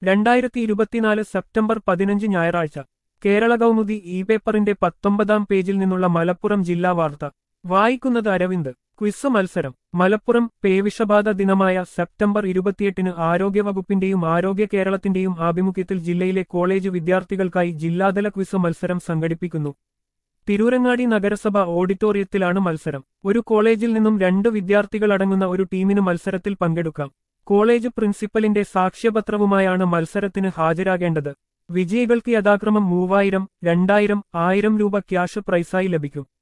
രണ്ടായിരത്തി ഇരുപത്തിനാല് സെപ്റ്റംബർ പതിനഞ്ച് ഞായറാഴ്ച കേരള കൗമുദി ഇ പേപ്പറിന്റെ പത്തൊമ്പതാം പേജിൽ നിന്നുള്ള മലപ്പുറം ജില്ലാ വാർത്ത വായിക്കുന്നത് അരവിന്ദ് ക്വിസ് മത്സരം മലപ്പുറം പേവിഷബാധ ദിനമായ സെപ്റ്റംബർ ഇരുപത്തിയെട്ടിന് ആരോഗ്യവകുപ്പിന്റെയും ആരോഗ്യ കേരളത്തിന്റെയും ആഭിമുഖ്യത്തിൽ ജില്ലയിലെ കോളേജ് വിദ്യാർത്ഥികൾക്കായി ജില്ലാതല ക്വിസ് മത്സരം സംഘടിപ്പിക്കുന്നു തിരൂരങ്ങാടി നഗരസഭ ഓഡിറ്റോറിയത്തിലാണ് മത്സരം ഒരു കോളേജിൽ നിന്നും രണ്ട് വിദ്യാർത്ഥികളടങ്ങുന്ന ഒരു ടീമിന് മത്സരത്തിൽ പങ്കെടുക്കാം കോളേജ് പ്രിൻസിപ്പലിന്റെ സാക്ഷ്യപത്രവുമായാണ് മത്സരത്തിന് ഹാജരാകേണ്ടത് വിജയികൾക്ക് യഥാക്രമം മൂവായിരം രണ്ടായിരം ആയിരം രൂപ ക്യാഷ് പ്രൈസായി ലഭിക്കും